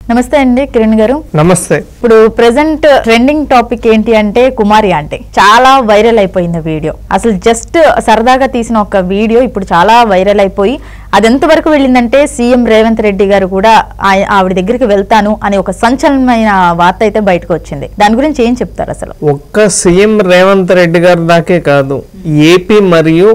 నమస్తే అండి కిరణ్ గారు నమస్తే ఇప్పుడు ప్రెసెంట్ ట్రెండింగ్ టాపిక్ ఏంటి అంటే కుమారి అంటే చాలా వైరల్ అయిపోయింది వీడియో అసలు జస్ట్ సరదాగా తీసిన ఒక వీడియో ఇప్పుడు చాలా వైరల్ అయిపోయి అది ఎంతవరకు వెళ్ళిందంటే సీఎం రేవంత్ రెడ్డి గారు కూడా ఆయ- ఆవిడ దగ్గరికి వెళ్తాను అని ఒక సంచలనమైన వార్త అయితే బయటకు వచ్చింది దాని గురించి ఏం చెప్తారు అసలు ఒక్క సీఎం రేవంత్ రెడ్డి గారి దాకే కాదు ఏపీ మరియు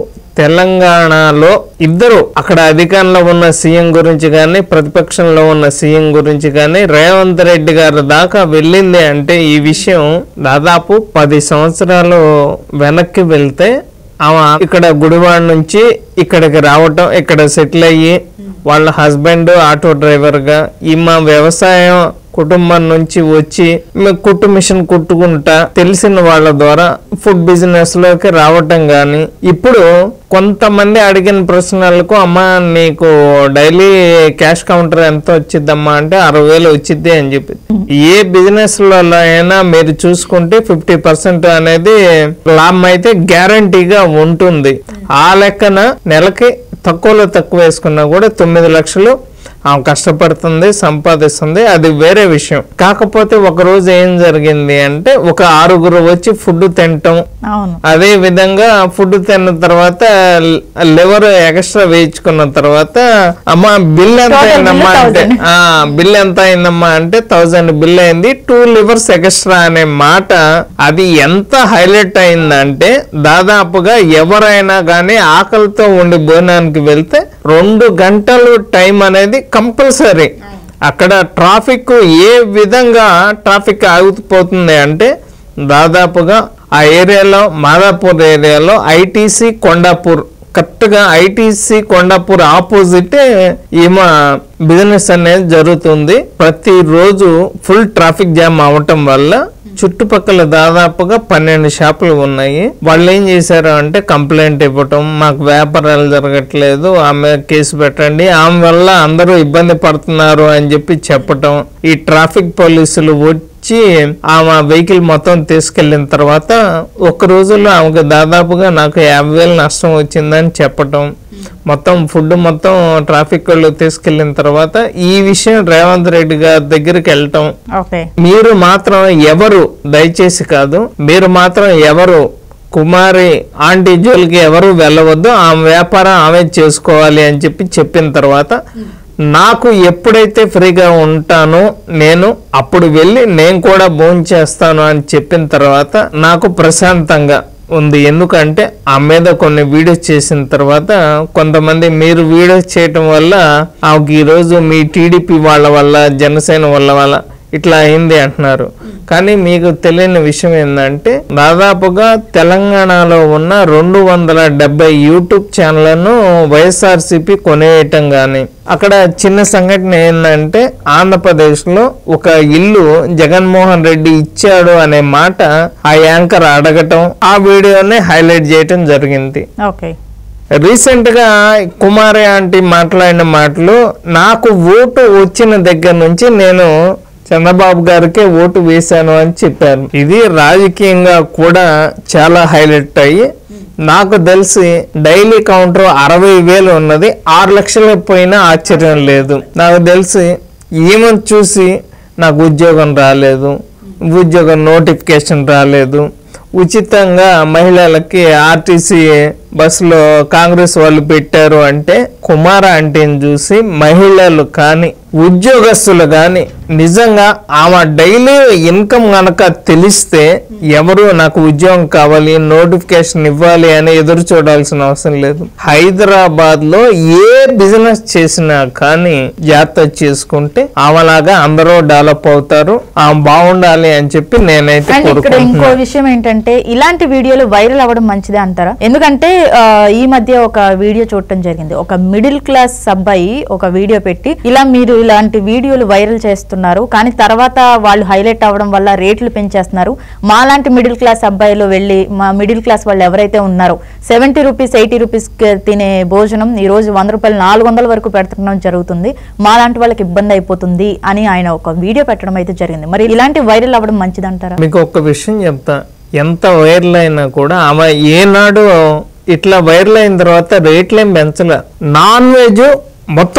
తెలంగాణలో ఇద్దరు అక్కడ అధికారంలో ఉన్న సీఎం గురించి కానీ ప్రతిపక్షంలో ఉన్న సీఎం గురించి కానీ రేవంత్ రెడ్డి గారి దాకా వెళ్ళింది అంటే ఈ విషయం దాదాపు పది సంవత్సరాలు వెనక్కి వెళ్తే ఆమె ఇక్కడ గుడివాడ నుంచి ఇక్కడికి రావటం ఇక్కడ సెటిల్ అయ్యి వాళ్ళ హస్బెండ్ ఆటో డ్రైవర్ గా ఈమె వ్యవసాయం కుటుంబం నుంచి వచ్చి మ- కుట్టు మిషన్ కుట్టుకుంటా తెలిసిన వాళ్ళ ద్వారా ఫుడ్ బిజినెస్ లోకి రావటం గాని ఇప్పుడు కొంతమంది అడిగిన ప్రశ్నలకు అమ్మా నీకు డైలీ క్యాష్ కౌంటర్ ఎంత వచ్చిద్దమ్మా అంటే అరవై వేలు వచ్చిద్ది అని చెప్పి ఏ బిజినెస్ లో అయినా మీరు చూసుకుంటే ఫిఫ్టీ పర్సెంట్ అనేది లాభం అయితే గ్యారంటీగా ఉంటుంది ఆ లెక్కన నెలకి తక్కువలో తక్కువ వేసుకున్నా కూడా తొమ్మిది లక్షలు ఆమె కష్టపడుతుంది సంపాదిస్తుంది అది వేరే విషయం కాకపోతే ఒక రోజు ఏం జరిగింది అంటే ఒక ఆరుగురు వచ్చి ఫుడ్ తినటం అవును అదే విధంగా ఫుడ్ తిన్న తర్వాత లివర్ ఎక్స్ట్రా వేయించుకున్న తర్వాత అమ్మా బిల్ ఎంత Total bill అయిందమ్మా అంటే 1000. ఆ బిల్ ఎంత అయిందమ్మా అంటే థౌజండ్ బిల్ అయింది టూ లివర్స్ ఎక్స్ట్రా అనే మాట అది ఎంత హైలైట్ అయిందంటే దాదాపుగా ఎవరైనా కానీ ఆకలితో ఉండి భోజనానికి వెళ్తే రెండు గంటలు టైం అనేది కంపల్సరీ అక్కడ ట్రాఫిక్ ఏ విధంగా ట్రాఫిక్ ఆగిపోతుంది అంటే దాదాపుగా ఆ ఏరియాలో మాదాపూర్ ఏరియాలో ఐటీసీ కొండాపూర్ కరెక్ట్గా ఐటీసీ కొండాపూర్ ఆపోజిట్ ఈమె బిజినెస్ అనేది జరుగుతుంది ప్రతిరోజు ఫుల్ ట్రాఫిక్ జామ్ అవటం వల్ల చుట్టుపక్కల దాదాపుగా పన్నెండు షాపులు ఉన్నాయి వాళ్ళు ఏం చేశారు అంటే కంప్లైంట్ ఇవ్వటం మాకు వ్యాపారాలు జరగట్లేదు ఆమె కేసు పెట్టండి ఆమె వల్ల అందరూ ఇబ్బంది పడుతున్నారు అని చెప్పి చెప్పటం ఈ ట్రాఫిక్ పోలీసులు వచ్చి ఆమె వెహికల్ మొత్తం తీసుకెళ్లిన తర్వాత ఒక్క రోజులో ఆమెకు దాదాపుగా నాకు యాభై వేలు నష్టం వచ్చిందని చెప్పటం మొత్తం ఫుడ్ మొత్తం ట్రాఫిక్ వాళ్ళు తీసుకెళ్లిన తర్వాత ఈ విషయం రేవంత్ రెడ్డి గారి దగ్గరికి వెళ్ళటం ఓకే మీరు మాత్రం ఎవరు దయచేసి కాదు మీరు మాత్రం ఎవరు కుమారి ఆంటీ జోలికి ఎవరు వెళ్ళవద్దు ఆమె వ్యాపారం ఆమె చేసుకోవాలి అని చెప్పి చెప్పిన తర్వాత నాకు ఎప్పుడైతే ఫ్రీగా ఉంటానో నేను అప్పుడు వెళ్ళి నేను కూడా భోజనం చేస్తాను అని చెప్పిన తర్వాత నాకు ప్రశాంతంగా ఉంది ఎందుకంటే ఆ మీద కొన్ని వీడియోస్ చేసిన తర్వాత కొంతమంది మీరు వీడియోస్ చేయటం వల్ల ఆమెకి ఈరోజు మీ టీడీపీ వాళ్ళ వల్ల జనసేన వాళ్ళ వల్ల ఇట్లా అయింది అంటున్నారు కానీ మీకు తెలియని విషయం ఏంటంటే దాదాపుగా తెలంగాణలో ఉన్న రెండు వందల డెబ్బై యూట్యూబ్ ఛానళ్లను వైఎస్ఆర్సీపీ కొనేయటం కానీ అక్కడ చిన్న సంఘటన ఏంటంటే ఆంధ్రప్రదేశ్లో ఒక ఇల్లు జగన్మోహన్ రెడ్డి ఇచ్చాడు అనే మాట ఆ యాంకర్ అడగటం ఆ వీడియోని హైలైట్ చేయటం జరిగింది ఓకే రీసెంట్ గా కుమారి ఆంటీ మాట్లాడిన మాటలు నాకు ఓటు వచ్చిన దగ్గర నుంచి నేను చంద్రబాబు గారికే ఓటు వేశాను అని చెప్పారు ఇది రాజకీయంగా కూడా చాలా హైలైట్ అయ్యి నాకు తెలిసి డైలీ కౌంటర్ అరవై వేలు ఉన్నది ఆరు లక్షలు పోయినా ఆశ్చర్యం లేదు నాకు తెలిసి ఈమెను చూసి నాకు ఉద్యోగం రాలేదు ఉద్యోగం నోటిఫికేషన్ రాలేదు ఉచితంగా మహిళలకి ఆర్టీసీ బస్సులో కాంగ్రెస్ వాళ్ళు పెట్టారు అంటే కుమార అంటేని చూసి మహిళలు కానీ ఉద్యోగస్తులు కానీ నిజంగా ఆమె డైలీ ఇన్కమ్ గనక తెలిస్తే ఎవరు నాకు ఉద్యోగం కావాలి నోటిఫికేషన్ ఇవ్వాలి అని ఎదురు చూడాల్సిన అవసరం లేదు హైదరాబాద్ లో ఏ బిజినెస్ చేసినా కానీ జాగ్రత్త చేసుకుంటే ఆమెలాగా అందరూ డెవలప్ అవుతారు ఆమె బాగుండాలి అని చెప్పి నేనైతే అండ్ ఇక్కడ కోరుకుంటున్నాను ఇంకో విషయం ఏంటంటే ఇలాంటి వీడియోలు వైరల్ అవ్వడం మంచిదే అంటారా ఎందుకంటే ఆ, ఈ మధ్య ఒక వీడియో చూడటం జరిగింది ఒక మిడిల్ క్లాస్ అబ్బాయి ఒక వీడియో పెట్టి ఇలా మీరు ఇలాంటి వీడియోలు వైరల్ చేస్తున్నారు కానీ తర్వాత వాళ్ళు హైలైట్ అవ్వడం వల్ల రేట్లు పెంచేస్తున్నారు మాలాంటి మిడిల్ క్లాస్ అబ్బాయిలు వెళ్ళి మా మిడిల్ క్లాస్ వాళ్ళు ఎవరైతే ఉన్నారో సెవెంటీ రూపీస్ ఎయిటీ రూపీస్ తినే భోజనం ఈ రోజు వంద రూపాయలు నాలుగు వందల వరకు పెడుతున్నాం జరుగుతుంది మాలాంటి వాళ్ళకి ఇబ్బంది అయిపోతుంది అని ఆయన ఒక వీడియో పెట్టడం అయితే జరిగింది మరి ఇలాంటి వైరల్ అవ్వడం మంచిదంటారా మీకు ఒక్క విషయం చెప్తా ఎంత వైరల్ అయినా కూడా ఆమె ఏనాడు ఇట్లా వైరల్ అయిన తర్వాత రేట్లేం పెంచలే నాన్ వెజ్ మొత్తం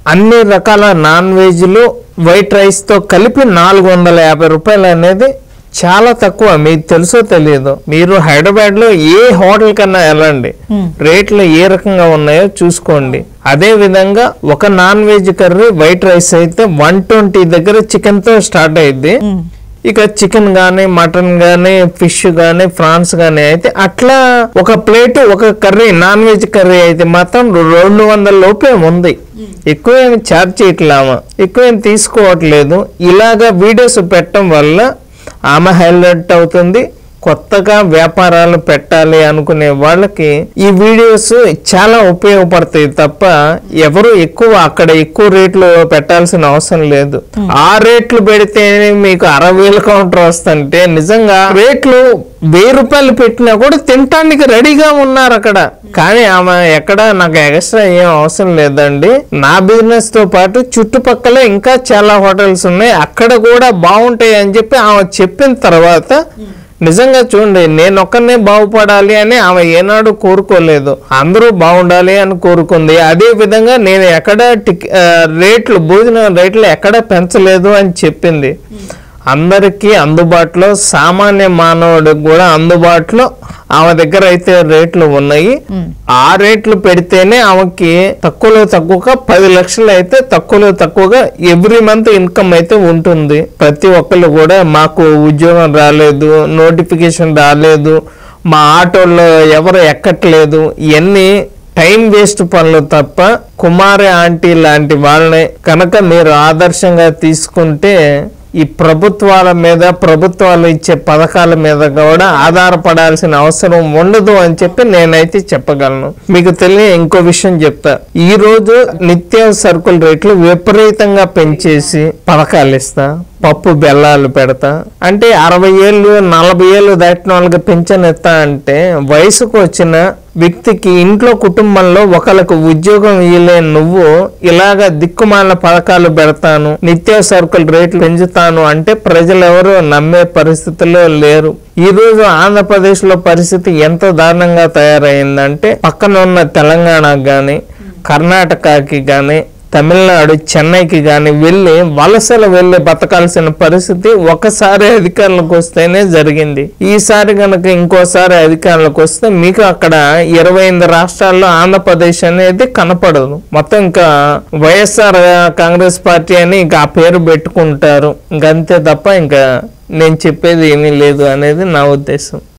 అన్ని రకాల నాన్ వెజ్లు వైట్ రైస్తో కలిపి నాలుగు వందల యాభై రూపాయలు అనేది చాలా తక్కువ మీకు తెలుసో తెలియదు మీరు హైదరాబాద్ లో ఏ హోటల్ కన్నా వెళ్ళండి రేట్లు ఏ రకంగా ఉన్నాయో చూసుకోండి అదే విధంగా ఒక non veg curry white rice అయితే వన్ ట్వంటీ దగ్గర చికెన్ తో స్టార్ట్ అయింది ఇక చికెన్ గానీ మటన్ గానీ ఫిష్ గానీ ఫ్రాన్స్ గానీ అయితే అట్లా ఒక ప్లేట్ ఒక కర్రీ నాన్ వెజ్ కర్రీ అయితే మాత్రం రెండు వందల లోపే ఉంది ఎక్కువేమి ఛార్జ్ చేయట్లేమా ఎక్కువేం తీసుకోవట్లేదు ఇలాగా వీడియోస్ పెట్టడం వల్ల ఆమె హైలైట్ అవుతుంది కొత్తగా వ్యాపారాలు పెట్టాలి అనుకునే వాళ్ళకి ఈ వీడియోస్ చాలా ఉపయోగపడతాయి తప్ప ఎవరు ఎక్కువ అక్కడ ఎక్కువ రేట్లు పెట్టాల్సిన అవసరం లేదు ఆ రేట్లు పెడితే మీకు అరవై వేల కౌంటర్ వస్తుంటే నిజంగా రేట్లు వెయ్యి రూపాయలు పెట్టినా కూడా తినటానికి రెడీగా ఉన్నారు అక్కడ కానీ ఆమె ఎక్కడ నాకు ఎక్స్ట్రా ఏం అవసరం లేదండి నా బిజినెస్ తో పాటు చుట్టుపక్కల ఇంకా చాలా హోటల్స్ ఉన్నాయి అక్కడ కూడా బాగుంటాయి అని చెప్పి ఆమె చెప్పిన తర్వాత నిజంగా చూడండి నేను ఒక్కనే బాగుపడాలి అని ఆమె ఏనాడు కోరుకోలేదు అందరూ బాగుండాలి అని కోరుకుంది అదే విధంగా నేను ఎక్కడ టిక్ ఆ, రేట్లు భోజనం రేట్లు ఎక్కడ పెంచలేదు అని చెప్పింది అందరికీ అందుబాటులో సామాన్య మానవుడికి కూడా అందుబాటులో ఆమె దగ్గర అయితే రేట్లు ఉన్నాయి ఆ రేట్లు పెడితేనే ఆమెకి తక్కువలో తక్కువగా పది లక్షలు అయితే తక్కువలో తక్కువగా ఎవ్రీ మంత్ ఇన్కమ్ అయితే ఉంటుంది ప్రతి ఒక్కళ్ళు కూడా మాకు ఉద్యోగం రాలేదు నోటిఫికేషన్ రాలేదు మా ఆటోల్లో ఎవరు ఎక్కట్లేదు ఇవన్నీ టైం వేస్ట్ పనులు తప్ప కుమారి ఆంటీ లాంటి వాళ్ళని కనుక మీరు ఆదర్శంగా తీసుకుంటే ఈ ప్రభుత్వాల మీద ప్రభుత్వాలు ఇచ్చే పథకాల మీద కూడా ఆధారపడాల్సిన అవసరం ఉండదు అని చెప్పి నేనైతే చెప్పగలను మీకు తెలియ ఇంకో విషయం చెప్తా ఈ రోజు నిత్యావసర సరుకుల రేట్లు విపరీతంగా పెంచేసి పథకాలు ఇస్తా పప్పు బెల్లాలు పెడతా అంటే అరవై ఏళ్ళు నలభై ఏళ్ళు దాటిన వాళ్ళకి పింఛన్ ఇస్తా అంటే వయసుకు వచ్చిన వ్యక్తికి ఇంట్లో కుటుంబంలో ఒకరికి ఉద్యోగం ఇయ్యలేని నువ్వు ఇలాగ దిక్కుమాల పథకాలు పెడతాను నిత్యావసర సరుకుల రేట్లు పెంచుతాను అంటే ప్రజలు ఎవరు నమ్మే పరిస్థితిలో లేరు ఈ రోజు ఆంధ్రప్రదేశ్ లో పరిస్థితి ఎంత దారుణంగా తయారైందంటే పక్కన ఉన్న తెలంగాణకు గాని కర్ణాటకకి గాని తమిళనాడు చెన్నైకి కానీ వెళ్ళి వలసలు వెళ్ళి బతకాల్సిన పరిస్థితి ఒకసారి అధికారులకు వస్తేనే జరిగింది ఈసారి కనుక ఇంకోసారి అధికారులకు వస్తే మీకు అక్కడ ఇరవై ఎనిమిది రాష్ట్రాల్లో ఆంధ్రప్రదేశ్ అనేది కనపడదు మొత్తం ఇంకా వైఎస్ఆర్ కాంగ్రెస్ పార్టీ అని ఇంకా ఆ పేరు పెట్టుకుంటారు ఇంకంతే తప్ప ఇంకా నేను చెప్పేది ఏమీ లేదు అనేది నా ఉద్దేశం